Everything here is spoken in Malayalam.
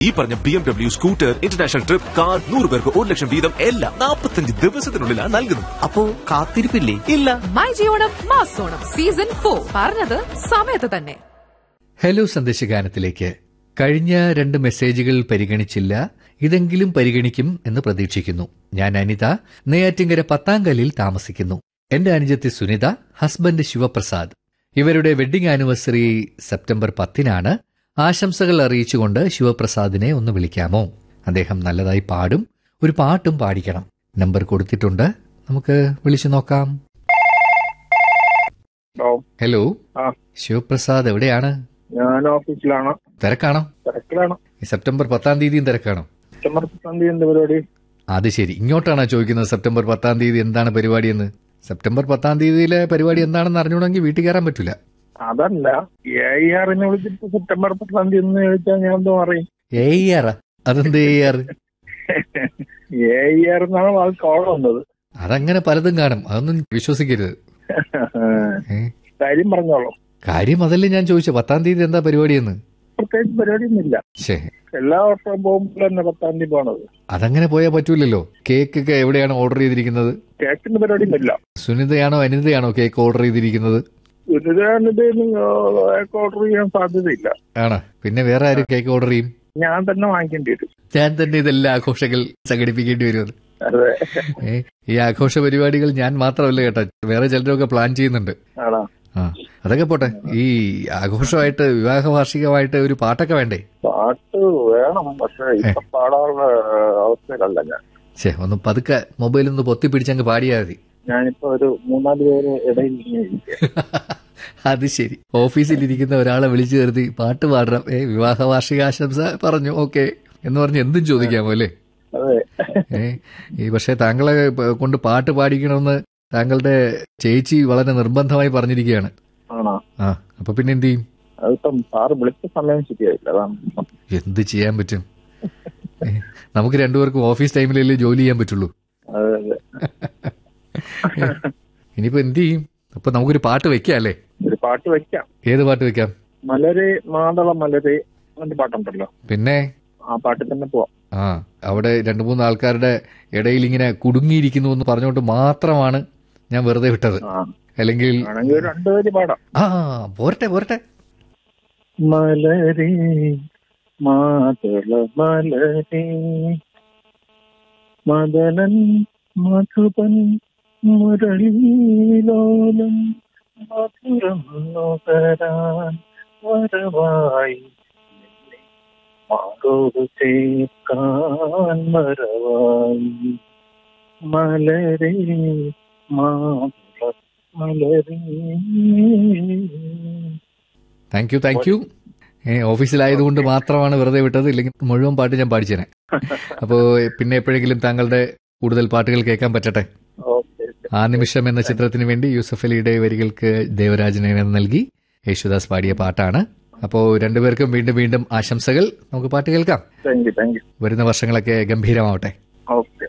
ഈ പറഞ്ഞ B M W scooter international trip car നൂറ് പേർക്ക് ഒരു ലക്ഷം വീതം എല്ലാം നാൽപ്പത്തഞ്ച് ദിവസത്തിനുള്ളിലാണ് നൽകുന്നത് അപ്പോ കാത്തിരിപ്പില്ലേ ഇല്ല മൈ ജിയോണം മാസോണം സീസൺ ഫോർ പറഞ്ഞത് സമയത്ത് തന്നെ ഹലോ സന്ദേശഗാനത്തിലേക്ക് കഴിഞ്ഞ രണ്ട് മെസ്സേജുകൾ പരിഗണിച്ചില്ല ഇതെങ്കിലും പരിഗണിക്കും എന്ന് പ്രതീക്ഷിക്കുന്നു ഞാൻ അനിത നെയ്യാറ്റിങ്കര പത്താങ്കലിൽ താമസിക്കുന്നു എന്റെ അനുജത്തി സുനിത ഹസ്ബൻഡ് ശിവപ്രസാദ് ഇവരുടെ വെഡ്ഡിംഗ് ആനിവേഴ്സറി സെപ്റ്റംബർ പത്തിനാണ് ആശംസകൾ അറിയിച്ചുകൊണ്ട് ശിവപ്രസാദിനെ ഒന്ന് വിളിക്കാമോ അദ്ദേഹം നല്ലതായി പാടും ഒരു പാട്ടും പാടിക്കണം നമ്പർ കൊടുത്തിട്ടുണ്ട് നമുക്ക് വിളിച്ചു നോക്കാം ഹലോ ഹലോ ആ ശിവപ്രസാദ് എവിടെയാണ് ഞാൻ ഓഫീസിലാണ് തിരക്കാണോ തിരക്കിലാണ് ഈ സെപ്റ്റംബർ പത്താം തീയതിയും തിരക്കാണോ സെപ്റ്റംബർ പത്താം തീയതി എന്ത് പരിപാടി അത് ശരി ഇങ്ങോട്ടാണോ ചോദിക്കുന്നത് സെപ്റ്റംബർ പത്താം തീയതി എന്താണ് പരിപാടി എന്ന് സെപ്റ്റംബർ പത്താം തീയതിയിലെ പരിപാടി എന്താണെന്ന് അറിഞ്ഞുകൂടെങ്കിൽ വീട്ടിൽ കയറാൻ പറ്റൂല അതല്ല എ ആറിനെ വിളിച്ചിട്ട് സെപ്റ്റംബർ പത്താം തീയതി എന്ന് ചോദിച്ചാൽ ഞാൻ എന്തോ പറയും ഏയ്യാറ അതെന്ത് ഏയ്യാറ് എ ആർ എന്നാണ് ആൾ കോൾ വന്നത് അതങ്ങനെ പലതും കാണും അതൊന്നും വിശ്വസിക്കരുത് ഏ? കാര്യം പറഞ്ഞോളൂ കാര്യം അതല്ലേ ഞാൻ ചോദിച്ചു പത്താം തീയതി എന്താ പരിപാടിയെന്ന് പ്രത്യേകിച്ച് പരിപാടിയൊന്നുമില്ല ശേ എല്ലാ വർഷവും പോകുമ്പോൾ തന്നെ പത്താം തീയതി പോണത് അതങ്ങനെ പോയാൽ പറ്റൂലല്ലോ കേക്ക് ഒക്കെ എവിടെയാണ് ഓർഡർ ചെയ്തിരിക്കുന്നത് കേക്കിന്റെ പരിപാടിയൊന്നുമില്ല സുനിതയാണോ അനിതയാണോ കേക്ക് ഓർഡർ ചെയ്തിരിക്കുന്നത് ഗുരുതാനത് ഓർഡർ ചെയ്യാൻ സാധ്യതയില്ല ആണ് പിന്നെ വേറെ ആരും കേക്ക് ഓർഡർ ചെയ്യും ഞാൻ തന്നെ വാങ്ങിക്കേണ്ടി വരും ഞാൻ തന്നെ ഇതെല്ലാം ആഘോഷങ്ങൾ സംഘടിപ്പിക്കേണ്ടി വരുമെന്ന് അതെ ഏ, ഈ ആഘോഷ പരിപാടികൾ ഞാൻ മാത്രമല്ല കേട്ടോ വേറെ ചിലരൊക്കെ പ്ലാൻ ചെയ്യുന്നുണ്ട് ആണോ ആ അതൊക്കെ പോട്ടെ ഈ ആഘോഷമായിട്ട് വിവാഹ വാർഷികമായിട്ട് ഒരു പാട്ടൊക്കെ വേണ്ടേ പാട്ട് വേണം പക്ഷെ ഇപ്പൊ പാടാനുള്ള അവസ്ഥയിലല്ല ഞാൻ ഛേ ഒന്ന് പതുക്കെ മൊബൈൽ ഒന്ന് പൊത്തി പിടിച്ചങ്ങ് പാടിയാൽ മതി ഞാനിപ്പോ ഒരു മൂന്നാല് പേര് ഇടയിൽ ഇങ്ങനെ ഇരിക്കുകയാണ്. അത് ശരി ഓഫീസിലിരിക്കുന്ന ഒരാളെ വിളിച്ചു കരുതി പാട്ട് പാടണം ഏ വിവാഹ വാർഷികാശംസ പറഞ്ഞു ഓക്കെ എന്ന് പറഞ്ഞ് എന്തും ചോദിക്കാമോ അല്ലേ അതെ ഏ ഈ പക്ഷേ താങ്കളെ പ- കൊണ്ട് പാട്ട് പാടിക്കണമെന്ന് താങ്കളുടെ ചേച്ചി വളരെ നിർബന്ധമായി പറഞ്ഞിരിക്കുകയാണ് ആണോ ആ അപ്പൊ പിന്നെ എന്ത് ചെയ്യും അതിപ്പം സാറ് വിളിച്ച സമയം ശരിയായില്ല അതാണ് പ്രശ്നം. എന്ത് ചെയ്യാൻ പറ്റും ഏ, നമുക്ക് രണ്ടുപേർക്കും ഓഫീസ് ടൈമിലല്ലേ ജോലി ചെയ്യാൻ പറ്റുള്ളൂ അതെ അതെ ഇനിയിപ്പോ എന്ത് ചെയ്യും അപ്പൊ നമുക്കൊരു പാട്ട് വെക്കാം അല്ലേ ഒരു പാട്ട് വെക്കാം ഏത് പാട്ട് വെക്കാം മലരെ മാതള മലരെ അങ്ങനത്തെ പാട്ടുണ്ടല്ലോ പിന്നെ ആ പാട്ടിൽ തന്നെ പോവാം ആ അവിടെ രണ്ടു മൂന്ന് ആൾക്കാരുടെ ഇടയിൽ ഇങ്ങനെ കുടുങ്ങിയിരിക്കുന്നു എന്ന് പറഞ്ഞുകൊണ്ട് മാത്രമാണ് ഞാൻ വെറുതെ വിട്ടത് ആ അല്ലെങ്കിൽ ആണെങ്കിൽ ഒരു രണ്ടുപേര് പാടാം ആ പോരട്ടെ പോരട്ടെ മലരെ മാതള മലരെ മദനൻ മധുപൻ മുരളീലോലം മധുരം നുകരാൻ വരവായി നിന്നെ മാറോട് ചേർക്കാൻ മറവായി മലരെ മാതള മലരെ താങ്ക് യു താങ്ക് യു ഏ, ഓഫീസിലായതുകൊണ്ട് മാത്രമാണ് വെറുതെ വിട്ടത് ഇല്ലെങ്കിൽ മുഴുവൻ പാട്ട് ഞാൻ പാടിച്ചേനെ അപ്പോൾ പിന്നെ എപ്പോഴെങ്കിലും താങ്കളുടെ കൂടുതൽ പാട്ടുകൾ കേൾക്കാൻ പറ്റട്ടെ ഓക്കെ ആ നിമിഷം എന്ന ചിത്രത്തിന് വേണ്ടി യൂസഫ് അലിയുടെ വരികൾക്ക് ദേവരാജനെ നൽകി യേശുദാസ് പാടിയ പാട്ടാണ് അപ്പോൾ രണ്ടുപേർക്കും വീണ്ടും വീണ്ടും ആശംസകൾ നമുക്ക് പാട്ട് കേൾക്കാം താങ്ക് യു താങ്ക് യു വരുന്ന വർഷങ്ങളൊക്കെ ഗംഭീരമാവട്ടെ ഓക്കെ